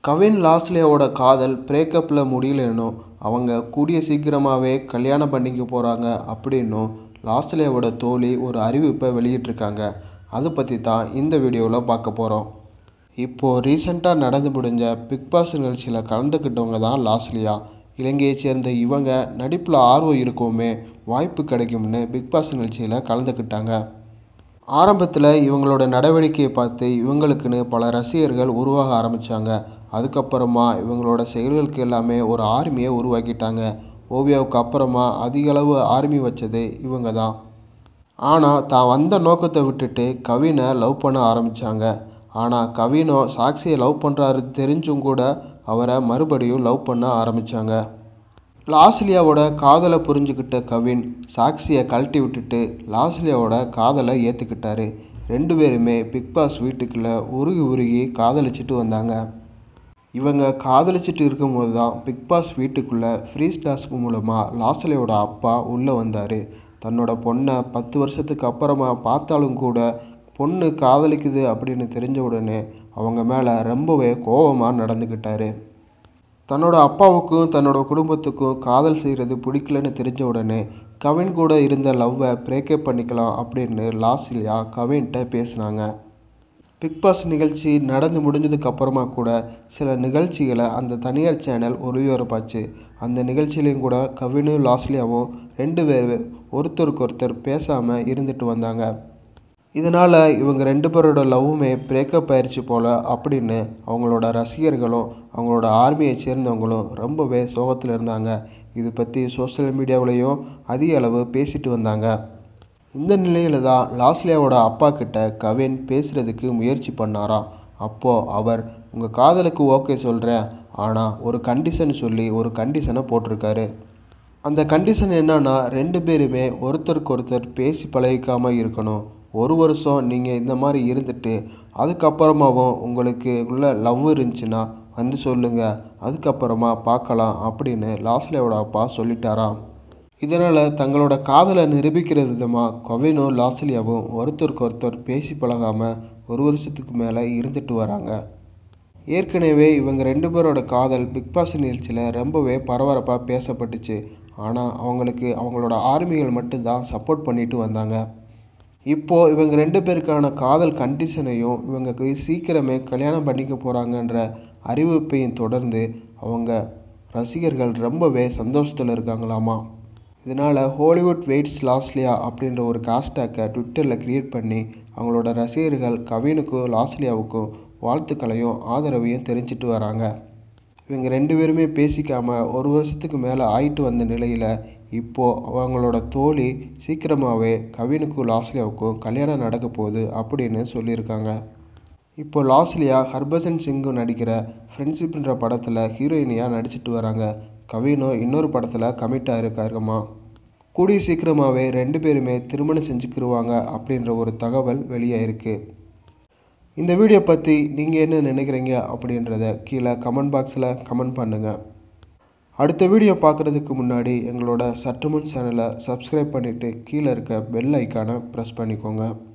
கவின் லாஸ்லியாவோட காதல் பிரேக்கப்பில் முடியலன்னும் அவங்க கூடிய சீக்கிரமாகவே கல்யாணம் பண்ணிக்க போகிறாங்க அப்படின்னும் லாஸ்லியாவோட தோழி ஒரு அறிவிப்பை வெளியிட்டிருக்காங்க அதை பற்றி தான் இந்த வீடியோவில் பார்க்க போகிறோம் இப்போது ரீசெண்டாக நடந்து முடிஞ்ச பிக் பாஸ் நிகழ்ச்சியில் கலந்துக்கிட்டவங்க தான் லாஸ்லியா இலங்கையை சேர்ந்த இவங்க நடிப்பில் ஆர்வம் இருக்கவுமே வாய்ப்பு கிடைக்கும்னு பிக் பாஸ் நிகழ்ச்சியில் கலந்துக்கிட்டாங்க ஆரம்பத்தில் இவங்களோட நடவடிக்கையை பார்த்து இவங்களுக்குன்னு பல ரசிகர்கள் உருவாக ஆரம்பித்தாங்க அதுக்கப்புறமா இவங்களோட செயல்களுக்கு எல்லாமே ஒரு ஆர்மியை உருவாக்கிட்டாங்க ஓவியாவுக்கு அப்புறமா அதிகளவு ஆர்மி வச்சது இவங்க தான் ஆனால் தான் வந்த நோக்கத்தை விட்டுட்டு கவினை லவ் பண்ண ஆரம்பித்தாங்க ஆனால் கவினோ சாக்சியை லவ் பண்ணுறாரு தெரிஞ்சும் கூட அவரை மறுபடியும் லவ் பண்ண ஆரம்பித்தாங்க லாஸ்லியாவோட காதலை புரிஞ்சுக்கிட்ட கவின் சாக்சியை கழட்டி விட்டுட்டு லாஸ்லியாவோட காதலை ஏற்றுக்கிட்டாரு ரெண்டு பேருமே பிக் பாஸ் வீட்டுக்குள்ளே உருகி உருகி காதலிச்சிட்டு வந்தாங்க இவங்க காதலிச்சிட்டு இருக்கும்போது தான் பிக் பாஸ் வீட்டுக்குள்ளே ஃப்ரீ டாஸ்க் மூலமாக லாஸ்லியாவோட அப்பா உள்ளே வந்தார் தன்னோட பொண்ணை பத்து வருஷத்துக்கு அப்புறமா பார்த்தாலும் கூட பொண்ணு காதலிக்குது அப்படின்னு தெரிஞ்ச உடனே அவங்க மேலே ரொம்பவே கோபமாக நடந்துக்கிட்டாரு தன்னோட அப்பாவுக்கும் தன்னோட குடும்பத்துக்கும் காதல் செய்கிறது பிடிக்கலன்னு தெரிஞ்ச உடனே கவின் கூட இருந்த லவ்வை பிரேக்கப் பண்ணிக்கலாம் அப்படின்னு லாஸ்லியா கவின்கிட்ட பேசினாங்க பிக் பாஸ் நிகழ்ச்சி நடந்து முடிஞ்சதுக்கு அப்புறமா கூட சில நிகழ்ச்சிகளை அந்த தனியார் சேனல் ஒளிபரப்பாச்சு அந்த நிகழ்ச்சியிலையும் கூட கவினும் லாஸ்லியாவும் ரெண்டு பேர் ஒருத்தருக்கு ஒருத்தர் பேசாமல் இருந்துட்டு வந்தாங்க இதனால் இவங்க ரெண்டு பேரோட லவ்வுமே பிரேக்கப் ஆயிடுச்சு போல் அப்படின்னு அவங்களோட ரசிகர்களும் அவங்களோட ஆர்மியை சேர்ந்தவங்களும் ரொம்பவே சோகத்தில் இருந்தாங்க இது பற்றி சோசியல் மீடியாவிலையும் அதிக அளவு பேசிட்டு வந்தாங்க இந்த நிலையில தான் லாஸ்லியாவோட அப்பா கிட்ட கவின் பேசுகிறதுக்கு முயற்சி பண்ணாராம் அப்போது அவர் உங்கள் காதலுக்கு ஓகே சொல்கிறேன் ஆனால் ஒரு கண்டிஷன் சொல்லி ஒரு கண்டிஷனை போட்டிருக்காரு அந்த கண்டிஷன் என்னன்னா ரெண்டு பேருமே ஒருத்தருக்கு ஒருத்தர் பேசி பழகிக்காமல் இருக்கணும் ஒரு வருஷம் நீங்கள் இந்த மாதிரி இருந்துட்டு அதுக்கப்புறமாவும் உங்களுக்கு உள்ள லவ் இருந்துச்சுன்னா வந்து சொல்லுங்கள் அதுக்கப்புறமா பார்க்கலாம் அப்படின்னு லாஸ்லியாவோட அப்பா சொல்லிட்டாராம் இதனால் தங்களோட காதலை நிரூபிக்கிற விதமாக கவினும் லாஸ்லியாவும் ஒருத்தருக்கு ஒருத்தர் பேசி பழகாமல் ஒரு வருஷத்துக்கு மேலே இருந்துட்டு வராங்க ஏற்கனவே இவங்க ரெண்டு பேரோட காதல் பிக் பாஸ் நிகழ்ச்சியில் ரொம்பவே பரபரப்பாக பேசப்பட்டுச்சு ஆனால் அவங்களுக்கு அவங்களோட ஆர்மிகள் மட்டும்தான் சப்போர்ட் பண்ணிட்டு வந்தாங்க இப்போது இவங்க ரெண்டு பேருக்கான காதல் கண்டிஷனையும் இவங்களுக்கு சீக்கிரமே கல்யாணம் பண்ணிக்க போகிறாங்கன்ற அறிவிப்பையும் தொடர்ந்து அவங்க ரசிகர்கள் ரொம்பவே சந்தோஷத்தில் இருக்காங்களாமா இதனால் ஹாலிவுட் வெயிட்ஸ் லாஸ்லியா அப்படின்ற ஒரு காஸ்டாக்கை ட்விட்டரில் க்ரியேட் பண்ணி அவங்களோட ரசிகர்கள் கவினுக்கும் லாஸ்லியாவுக்கும் வாழ்த்துக்களையும் ஆதரவையும் தெரிஞ்சிட்டு வராங்க இவங்க ரெண்டு பேருமே பேசிக்காமல் ஒரு வருஷத்துக்கு மேலே ஆயிட்டு வந்த நிலையில் இப்போது அவங்களோட தோழி சீக்கிரமாகவே கவினுக்கும் லாஸ்லியாவுக்கும் கல்யாணம் நடக்க போகுது அப்படின்னு சொல்லியிருக்காங்க இப்போ லாஸ்லியா ஹர்பஜன் சிங்கும் நடிக்கிற ஃப்ரெண்ட்ஷிப்ன்ற படத்தில் ஹீரோயினியாக நடிச்சிட்டு வராங்க கவினும் இன்னொரு படத்தில் கமிட்டாக இருக்காருமா கூடிய சீக்கிரமாகவே ரெண்டு பேருமே திருமணம் செஞ்சுக்கிருவாங்க அப்படின்ற ஒரு தகவல் வெளியாயிருக்கு இந்த வீடியோ பற்றி நீங்கள் என்ன நினைக்கிறீங்க அப்படின்றத கீழே கமெண்ட் பாக்ஸில் கமெண்ட் பண்ணுங்கள் அடுத்த வீடியோ பார்க்குறதுக்கு முன்னாடி எங்களோட சற்றுமுன் சேனலை சப்ஸ்கிரைப் பண்ணிவிட்டு கீழே இருக்க பெல் ஐக்கானை ப்ரெஸ் பண்ணிக்கோங்க